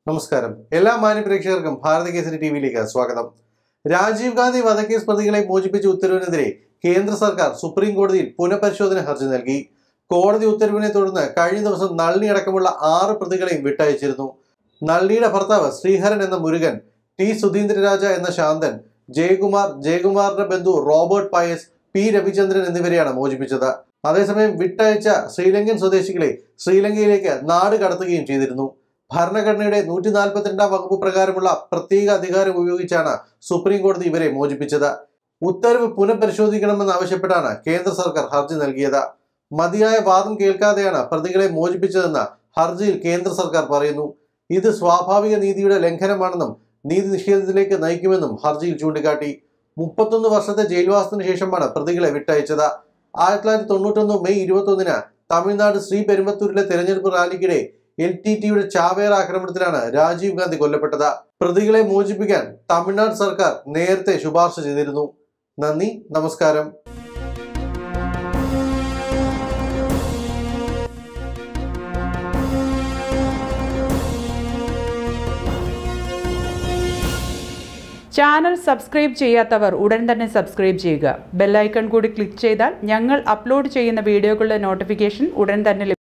നമസ്കാരം എല്ലാ മാന്യ പ്രേക്ഷകർക്കും ഭാരത കേസരി ടി വിയിലേക്ക് സ്വാഗതം രാജീവ് ഗാന്ധി വധക്കേസ് പ്രതികളെ മോചിപ്പിച്ച ഉത്തരവിനെതിരെ കേന്ദ്ര സർക്കാർ സുപ്രീം കോടതിയിൽ പുനഃപരിശോധന ഹർജി നൽകി കോടതി ഉത്തരവിനെ തുടർന്ന് കഴിഞ്ഞ ദിവസം നളിനി അടക്കമുള്ള ആറ് പ്രതികളെയും വിട്ടയച്ചിരുന്നു നളിനിയുടെ ഭർത്താവ് ശ്രീഹരൻ എന്ന മുരുകൻ ടി സുധീന്ദ്രരാജ എന്ന ശാന്തൻ ജയകുമാർ ജയകുമാറിന്റെ ബന്ധു റോബർട്ട് പയസ് പി രവിചന്ദ്രൻ എന്നിവരെയാണ് മോചിപ്പിച്ചത് അതേസമയം വിട്ടയച്ച ശ്രീലങ്കൻ സ്വദേശികളെ ശ്രീലങ്കയിലേക്ക് നാട് കടത്തുകയും ചെയ്തിരുന്നു ഭരണഘടനയുടെ നൂറ്റി നാൽപ്പത്തിരണ്ടാം വകുപ്പ് പ്രകാരമുള്ള പ്രത്യേക അധികാരം ഉപയോഗിച്ചാണ് സുപ്രീം കോടതി ഇവരെ മോചിപ്പിച്ചത് ഉത്തരവ് പുനഃപരിശോധിക്കണമെന്നാവശ്യപ്പെട്ടാണ് കേന്ദ്ര സർക്കാർ ഹർജി നൽകിയത് മതിയായ വാദം കേൾക്കാതെയാണ് പ്രതികളെ മോചിപ്പിച്ചതെന്ന് ഹർജിയിൽ കേന്ദ്ര സർക്കാർ പറയുന്നു ഇത് സ്വാഭാവിക നീതിയുടെ ലംഘനമാണെന്നും നീതി നിഷേധത്തിലേക്ക് നയിക്കുമെന്നും ഹർജിയിൽ ചൂണ്ടിക്കാട്ടി മുപ്പത്തൊന്ന് വർഷത്തെ ജയിൽവാസത്തിന് ശേഷമാണ് പ്രതികളെ വിട്ടയച്ചത് ആയിരത്തി തൊള്ളായിരത്തി തൊണ്ണൂറ്റൊന്ന് മെയ് ഇരുപത്തൊന്നിന് തമിഴ്നാട് ശ്രീ പെരുമ്പത്തൂരിലെ തെരഞ്ഞെടുപ്പ് റാലിക്കിടെ എൽ ടി ടിയുടെ ചാവേർ ആക്രമണത്തിലാണ് രാജീവ് ഗാന്ധി കൊല്ലപ്പെട്ടത് പ്രതികളെ മോചിപ്പിക്കാൻ തമിഴ്നാട് സർക്കാർ നേരത്തെ ശുപാർശ ചെയ്തിരുന്നു നന്ദി നമസ്കാരം ചാനൽ സബ്സ്ക്രൈബ് ചെയ്യാത്തവർ ഉടൻ തന്നെ സബ്സ്ക്രൈബ് ചെയ്യുക ബെല്ലൈക്കൺ കൂടി ക്ലിക്ക് ചെയ്താൽ ഞങ്ങൾ അപ്ലോഡ് ചെയ്യുന്ന വീഡിയോകളുടെ നോട്ടിഫിക്കേഷൻ ഉടൻ തന്നെ ലഭിക്കും